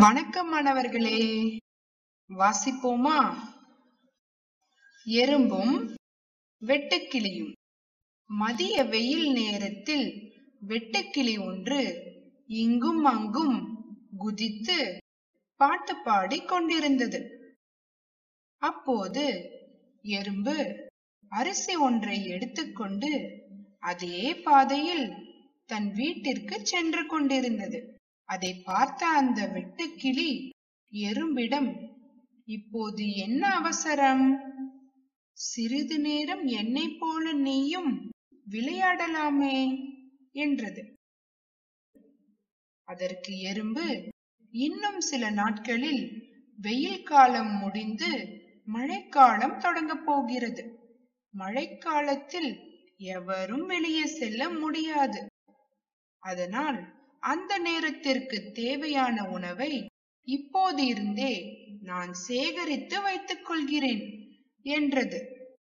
வணக்கம் மாணவர்களே வாசிப்போமா எறும்பும் வெட்டுக்கிளியும் மதிய வெயில் நேரத்தில் வெட்டுக்கிளி ஒன்று இங்கும் அங்கும் குதித்து பாட்டு பாடிக் கொண்டிருந்தது அப்போது எறும்பு அரிசி ஒன்றை எடுத்துக்கொண்டு அதே பாதையில் தன் வீட்டிற்கு சென்று கொண்டிருந்தது அதை பார்த்த அந்த வெட்டுக்கிளி எறும்பிடம் இப்போது என்ன அவசரம் சிறிது நேரம் என்னைப் போல நீயும் விளையாடலாமே என்றது அதற்கு எறும்பு இன்னும் சில நாட்களில் வெயில் காலம் முடிந்து மழைக்காலம் தொடங்கப் போகிறது மழைக்காலத்தில் எவரும் வெளியே செல்ல முடியாது அதனால் அந்த நேரத்திற்கு தேவையான உணவை இப்போது இருந்தே நான் சேகரித்து வைத்துக் கொள்கிறேன் என்றது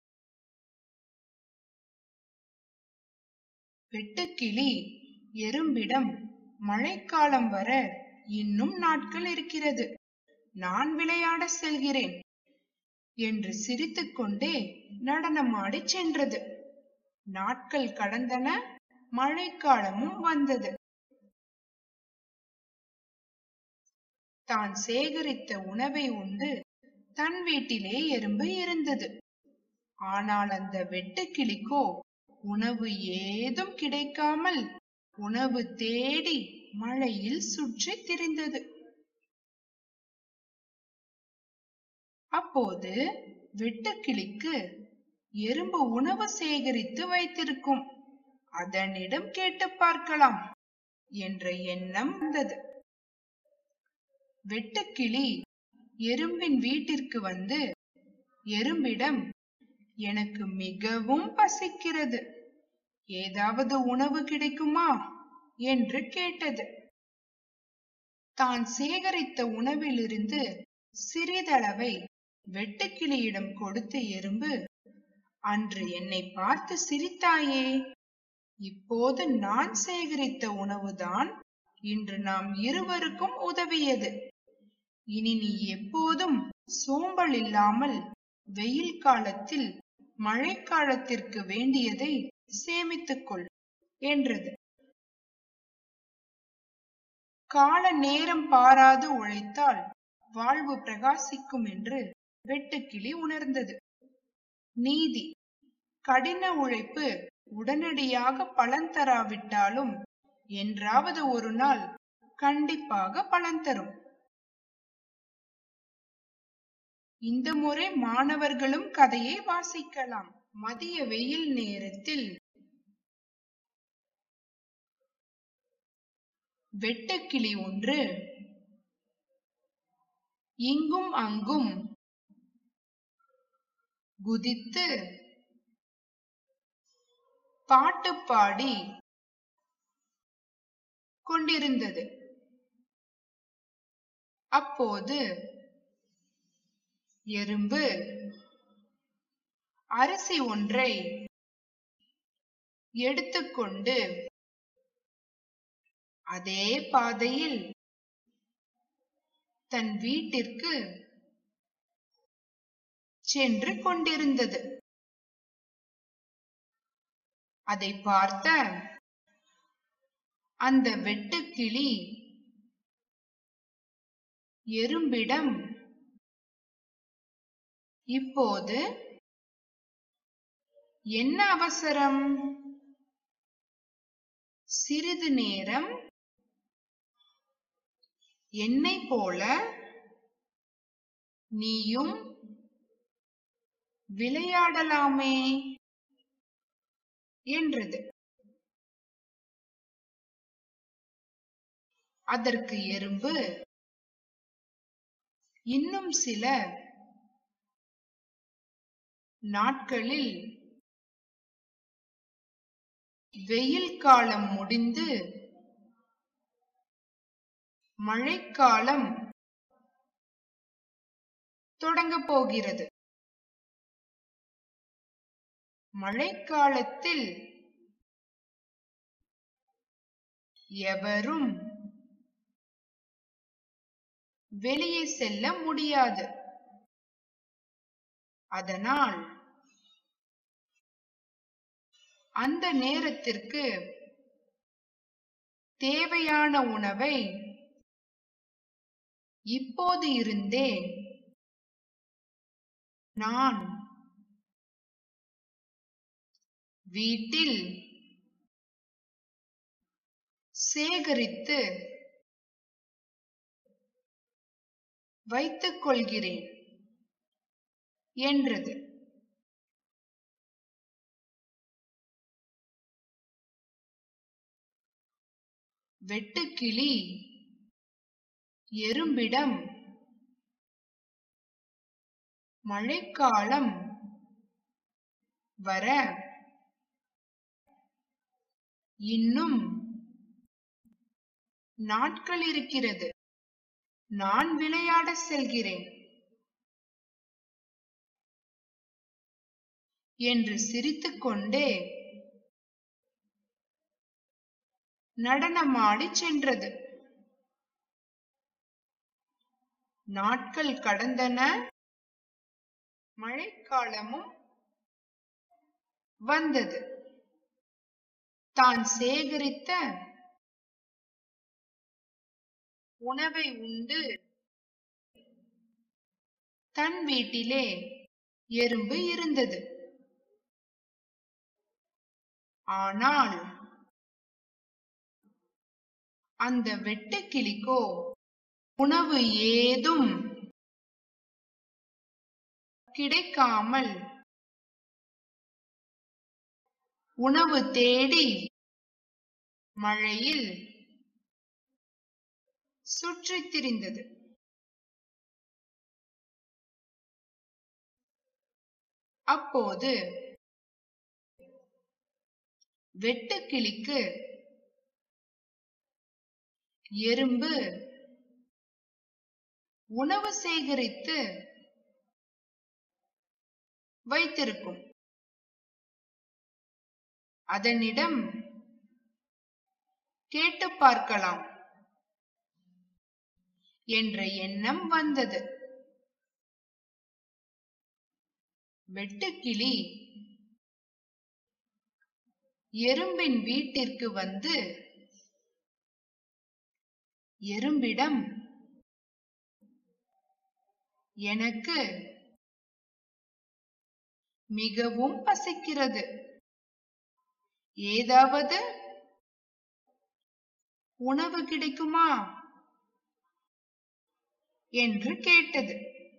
வெட்டுக்கிளி எறும்பிடம் மழைக்காலம் வர இன்னும் நாட்கள் இருக்கிறது நான் விளையாட செல்கிறேன் என்று சிரித்துக்கொண்டே நடனமாடிச் சென்றது நாட்கள் கடந்தன மழைக்காலமும் வந்தது தான் சேகரித்த உணவை உண்டு தன் வீட்டிலே எறும்பு இருந்தது ஆனால் அந்த வெட்டுக்கிளிக்கோ உணவு ஏதும் கிடைக்காமல் உணவு தேடி மழையில் சுற்றி திரிந்தது அப்போது வெட்டுக்கிளிக்கு எறும்பு உணவு சேகரித்து வைத்திருக்கும் அதனிடம் கேட்டு பார்க்கலாம் என்ற எண்ணம் வந்தது வெட்டுக்கிளி எறும்பின் வீட்டிற்கு வந்து எறும்பிடம் எனக்கு மிகவும் பசிக்கிறது ஏதாவது உணவு கிடைக்குமா என்று கேட்டது தான் சேகரித்த உணவிலிருந்து சிறிதளவை வெட்டுக்கிளியிடம் கொடுத்த எறும்பு அன்று என்னை பார்த்து சிரித்தாயே இப்போது நான் சேகரித்த உணவுதான் இன்று நாம் இருவருக்கும் உதவியது இனி நீ எப்போதும் சோம்பல் இல்லாமல் வெயில் காலத்தில் மழைக்காலத்திற்கு வேண்டியதை சேமித்துக்கொள் என்றது கால நேரம் பாராது உழைத்தால் வாழ்வு பிரகாசிக்கும் என்று வெட்டுக்கிளி உணர்ந்தது நீதி கடின உழைப்பு உடனடியாக பலன் தராவிட்டாலும் என்றாவது ஒரு நாள் கண்டிப்பாக பலன் தரும் இந்த முறை மாணவர்களும் கதையை வாசிக்கலாம் மதிய வெயில் நேரத்தில் வெட்டுக்கிளி ஒன்று இங்கும் அங்கும் குதித்து பாட்டு பாடி கொண்டிருந்தது அப்போது எறும்பு அரிசி ஒன்றை எடுத்துக்கொண்டு அதே பாதையில் தன் வீட்டிற்கு சென்று கொண்டிருந்தது அதை பார்த்த அந்த வெட்டுக்கிளி எறும்பிடம் இப்போது என்ன அவசரம் சிறிது நேரம் என்னை போல நீயும் விளையாடலாமே என்றது அதற்கு எறும்பு இன்னும் சில நாட்களில் வெயில் காலம் முடிந்து மழைக்காலம் தொடங்கப் போகிறது மழைக்காலத்தில் எவரும் வெளியே செல்ல முடியாது அதனால் அந்த நேரத்திற்கு தேவையான உணவை இப்போது இருந்தே நான் வீட்டில் சேகரித்து வைத்துக் கொள்கிறேன் என்றது வெட்டுக்கிளி எறும்பிடம் மழைக்காலம் வர இன்னும் நாட்கள் இருக்கிறது நான் விளையாட செல்கிறேன் என்று சிரித்துக்கொண்டே நடனமாடி சென்றது நாட்கள் கடந்தன மழைக்காலமும் வந்தது தான் சேகரித்த உணவை உண்டு தன் வீட்டிலே எறும்பு இருந்தது ஆனால் அந்த வெட்டுக்கிளிக்கோ உணவு ஏதும் கிடைக்காமல் உணவு தேடி மழையில் சுற்றித் திரிந்தது அப்போது வெட்டுக்கிளிக்கு எறும்பு உணவு சேகரித்து வைத்திருக்கும் அதனிடம் கேட்டு பார்க்கலாம் என்ற எண்ணம் வந்தது வெட்டுக்கிளி எறும்பின் வீட்டிற்கு வந்து எறும்பிடம் எனக்கு மிகவும் பசிக்கிறது ஏதாவது உணவு கிடைக்குமா என்று கேட்டது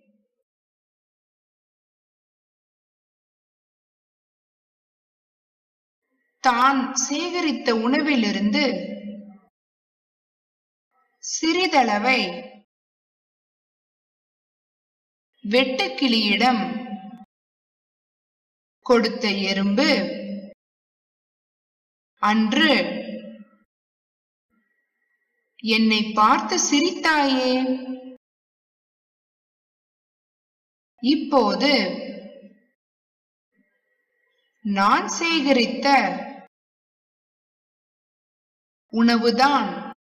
தான் சேகரித்த உணவிலிருந்து சிறிதளவை வெட்டுக்கிளியிடம் கொடுத்த எறும்பு அன்று என்னை பார்த்து சிரித்தாயே இப்போது நான் சேகரித்த உணவுதான்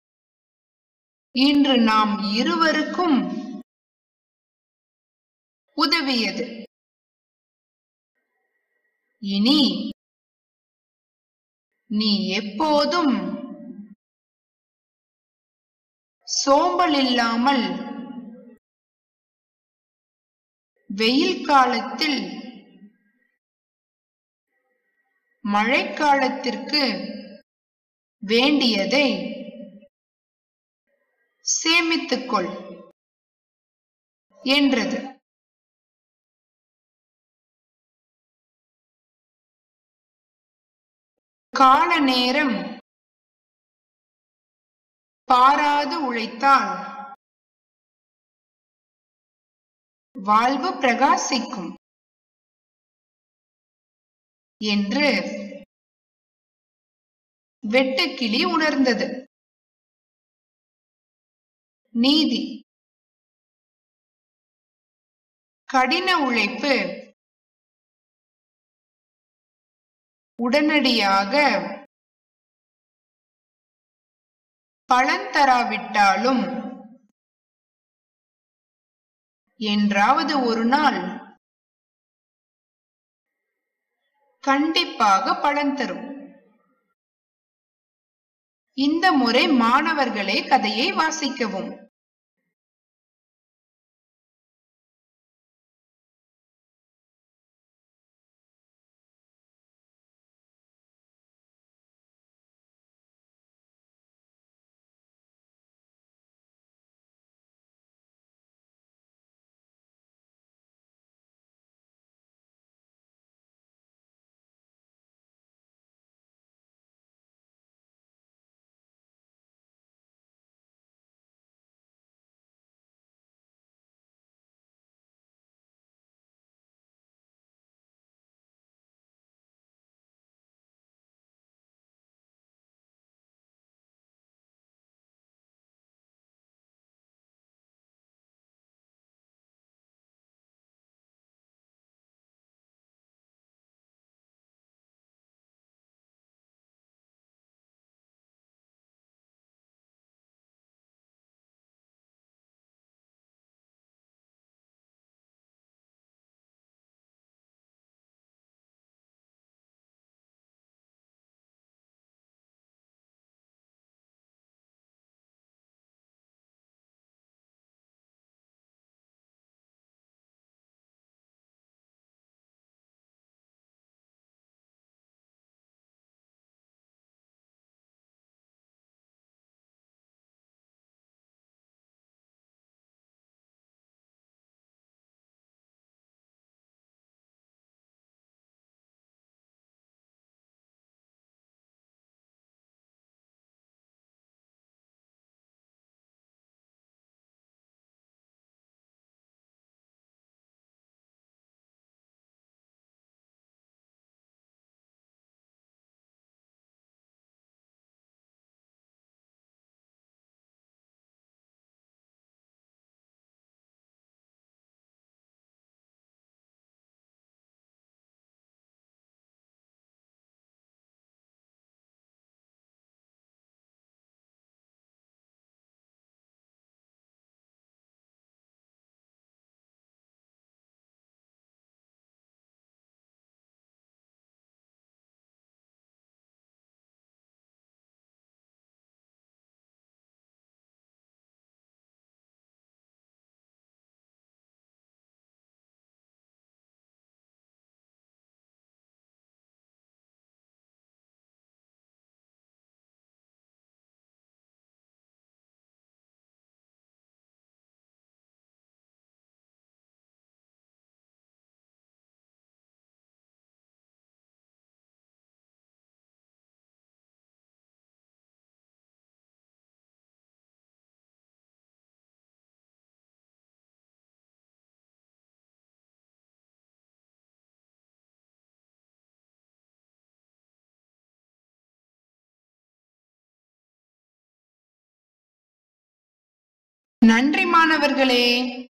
இன்று நாம் இருவருக்கும் உதவியது இனி நீ எப்போதும் சோம்பல் இல்லாமல் வெயில் காலத்தில் மழைக்காலத்திற்கு வேண்டியதை சேமித்துக்கொள் என்றது கால நேரம் பாராது உழைத்தால் வாழ்வு பிரகாசிக்கும் என்று வெட்டுக்கிளி உணர்ந்தது நீதி கடின உழைப்பு உடனடியாக பலன் தராவிட்டாலும் என்றாவது ஒரு நாள் கண்டிப்பாக பலன் தரும் இந்த முறை மாணவர்களே கதையை வாசிக்கவும் நன்றி மாணவர்களே